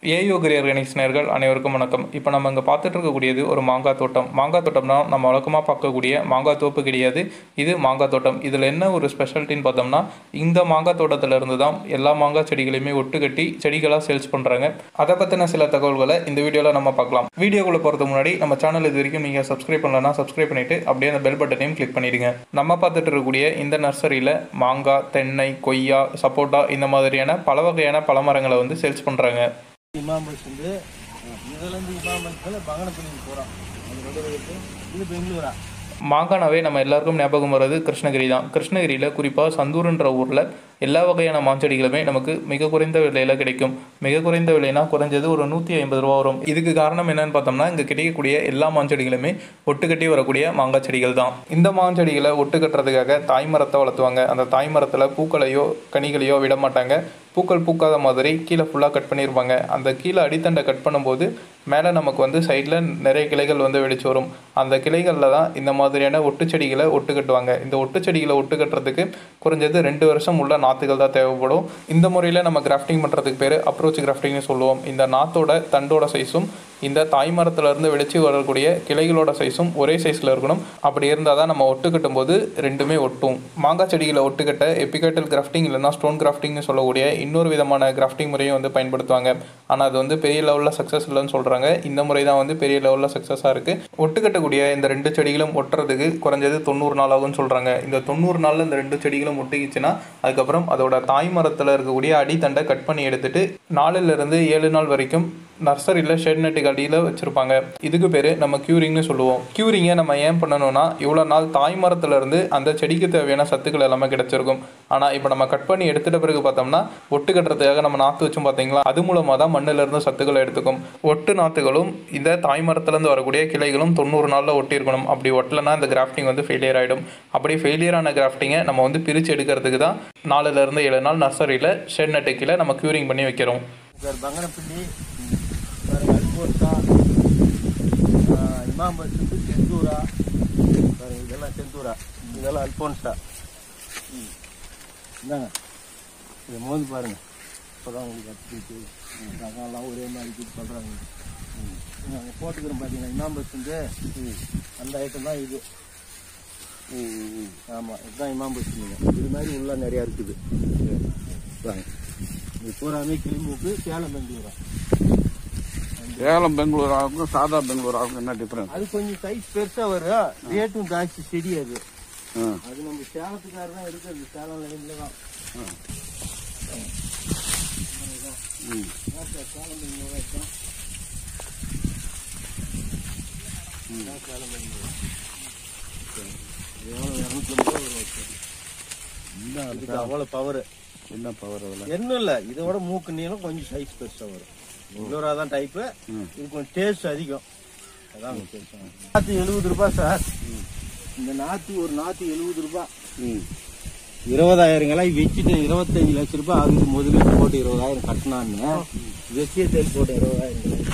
ஏயோகிரி organics நேர்கள் அனைவருக்கும் வணக்கம் இப்போ நம்ம இங்கே பார்த்துட்டு இருக்கக்கூடியது ஒரு மாங்காய் தோட்டம் மாங்காய் தோட்டம்னா நம்ம வழக்கமாக பார்க்கக்கூடிய மாங்காய் தோப்பு கிடையாது இது மாங்காய் தோட்டம் இதில் என்ன ஒரு ஸ்பெஷாலிட்டின்னு பார்த்தோம்னா இந்த மாங்காய் தோட்டத்தில் இருந்து தான் எல்லா மாங்காய் செடிகளையுமே ஒட்டு கட்டி செடிகளாக சேல்ஸ் பண்ணுறாங்க அதை பற்றின சில தகவல்களை இந்த வீடியோவில் நம்ம பார்க்கலாம் வீடியோக்குள்ளே போகிறதுக்கு முன்னாடி நம்ம சேனல் இது வரைக்கும் நீங்கள் சப்ஸ்கிரைப் பண்ணலன்னா சப்ஸ்கிரைப் பண்ணிவிட்டு அப்படியே அந்த பெல் பட்டனையும் கிளிக் பண்ணிடுங்க நம்ம பார்த்துட்டு இருக்கக்கூடிய இந்த நர்சரியில் மாங்காய் தென்னை கொய்யா சப்போட்டா இந்த மாதிரியான பல வகையான பழமரங்களை வந்து சேல்ஸ் பண்ணுறாங்க இமாம்பஸ் வந்து இதுலேருந்து இமாம்பஸ்ல பங்கனப்பள்ளி போகிறோம் அது ரெண்டு இருக்கு இது பெங்களூரா மாங்கானாவே நம்ம எல்லாருக்கும் ஞாபகம் வர்றது கிருஷ்ணகிரி தான் கிருஷ்ணகிரியில் குறிப்பாக சந்தூர்ன்ற ஊரில் எல்லா வகையான மாஞ்செடிகளுமே நமக்கு மிக குறைந்த விலையில் கிடைக்கும் மிக குறைந்த விலைனா குறைஞ்சது ஒரு நூற்றி ஐம்பது ரூபா வரும் இதுக்கு காரணம் என்னன்னு பார்த்தோம்னா இங்கே கிடைக்கக்கூடிய எல்லா மாஞ்செடிகளுமே ஒட்டு கட்டி வரக்கூடிய மாங்காய் செடிகள் தான் இந்த மாஞ்செடிகளை ஒட்டு கட்டுறதுக்காக தாய் மரத்தை வளர்த்துவாங்க அந்த தாய் மரத்தில் பூக்களையோ கனிகளையோ விட மாட்டாங்க பூக்கள் பூக்காத மாதிரி கீழே ஃபுல்லாக கட் பண்ணியிருப்பாங்க அந்த கீழே அடித்தண்டை கட் பண்ணும்போது மேலே நமக்கு வந்து சைடில் நிறைய கிளைகள் வந்து வெடிச்சு வரும் அந்த கிளைகளில் தான் இந்த மாதிரியான ஒட்டு செடிகளை ஒட்டு கட்டுவாங்க இந்த ஒட்டு செடிகளை ஒட்டு கட்டுறதுக்கு குறைஞ்சது ரெண்டு வருஷம் உள்ள நாற்றுகள் தான் தேவைப்படும் இந்த முறையில் நம்ம கிராஃப்டிங் பண்ணுறதுக்கு பேர் அப்ரோச் கிராஃப்டிங்னு சொல்லுவோம் இந்த நாத்தோட தண்டோட சைஸும் இந்த தாய் மரத்துல இருந்து வெடிச்சு வரக்கூடிய கிளைகளோட சைஸும் ஒரே சைஸில் இருக்கணும் அப்படி இருந்தால் தான் நம்ம ஒட்டு கட்டும்போது ரெண்டுமே ஒட்டும் மாங்காய் செடிகளை ஒட்டுக்கட்ட எபிகேட்டல் கிராஃப்டிங் இல்லைன்னா ஸ்டோன் கிராஃப்டிங்னு சொல்லக்கூடிய இன்னொரு விதமான கிராஃப்டிங் முறையும் வந்து பயன்படுத்துவாங்க ஆனால் அது வந்து பெரிய லெவலில் சக்ஸஸ் இல்லைன்னு சொல்கிறாங்க இந்த முறை தான் வந்து பெரிய லெவலில் சக்ஸஸாக இருக்குது ஒட்டு கட்டக்கூடிய இந்த ரெண்டு செடிகளும் ஒட்டுறதுக்கு குறைஞ்சது தொண்ணூறு நாள் ஆகும்னு சொல்கிறாங்க இந்த தொண்ணூறு நாளில் இந்த ரெண்டு செடிகளும் ஒட்டிக்கிச்சுன்னா அதுக்கப்புறம் அதோட தாய் மரத்தில் இருக்கக்கூடிய அடித்தண்டை கட் பண்ணி எடுத்துட்டு நாலுலேருந்து ஏழு நாள் வரைக்கும் நர்சரியில் ஷெட் நெட்டுக்கு அடியில் வச்சுருப்பாங்க இதுக்கு பேர் நம்ம க்யூரிங்னு சொல்லுவோம் க்யூரிங்கை நம்ம ஏன் பண்ணணும்னா இவ்வளோ நாள் தாய் மரத்துல இருந்து அந்த செடிக்கு தேவையான சத்துக்கள் எல்லாமே கிடைச்சிருக்கும் ஆனால் இப்போ நம்ம கட் பண்ணி எடுத்துட்ட பிறகு பார்த்தோம்னா ஒட்டு கட்டுறதுக்காக நம்ம நாற்று வச்சோம் பார்த்தீங்களா அது மூலமாக தான் மண்ணுல இருந்து சத்துக்களை எடுத்துக்கும் ஒட்டு நாற்றுகளும் இந்த தாய் மரத்துலேருந்து வரக்கூடிய கிளைகளும் தொண்ணூறு நாளில் ஒட்டியிருக்கணும் அப்படி ஒட்டலைன்னா இந்த கிராஃப்டிங் வந்து ஃபெயிலியர் ஆகிடும் அப்படி ஃபெயிலியர் ஆன கிராஃப்டிங்கை நம்ம வந்து பிரித்து எடுக்கிறதுக்கு தான் நாலுலேருந்து ஏழு நாள் நர்சரியில் ஷெட் நெட்டு கீழே நம்ம க்யூரிங் பண்ணி வைக்கிறோம் சார் பங்கனப்பள்ளி பாருங்க அல்போர்ட்டா இமாம்பஸ் வந்து செந்தூரா பாருங்க இதெல்லாம் செந்தூரா இதெல்லாம் அல்போன்ஸா ம் இந்தாங்க இதை மோந்து பாருங்க இப்போதான் உங்களுக்கு கற்றுக்கிட்டு ரகம்லாம் ஒரே மாதிரி சொல்கிறாங்க நாங்கள் போட்டுக்கிறோம் பார்த்தீங்கன்னா இமாம்பஸ் வந்து அந்த ஐட்டம் தான் இது ஆமாம் இதுதான் இமாம்பஸ் இது மாதிரி உள்ள நிறையா இருக்குது வாங்க இது பூராமே கிளிமூக்கு சேலம் பெங்களூரா சேலம் பெங்களூராவுக்கும் சாதா பெங்களூராவுக்கும் என்ன டிஃபரன்ஸ் அது கொஞ்சம் சைஸ் பெருசா வரும் ரேட்டும் ஜாஸ்தி செடி அது ஆ. அது நம்ம சேலத்துக்கார தான் எடுக்கிறது சேலம் லைன்ல தான் ம். சேலம் பெங்களூரா இருக்கும் இதான் சேலம் பெங்களூரா எவ்வளோ இரநூத்தி ஐம்பது ரூபா வரும் என்ன இதுக்கு அவ்வளோ பவர் என்ன பவர் அதில் என்ன இல்லை இதோட மூக்கு நீளம் கொஞ்சம் சைஸ் பெருசா வரும் பெங்களூரா தான் டைப்பு ம். இது கொஞ்சம் டேஸ்ட் அதிகம் அதான் நாற்று எழுபது ரூபாய் சார் இந்த நாற்று ஒரு நாற்று எழுபது ரூபாய் ம் இருபதாயிரங்களா வச்சுட்டு இருபத்தஞ்சு லட்ச ரூபாய் ஆகுது முதலீடு போட்டு இருபதாயிரம் கட்டினான்னு வெச்சிய தேல் போட்டு இருபதாயிரம்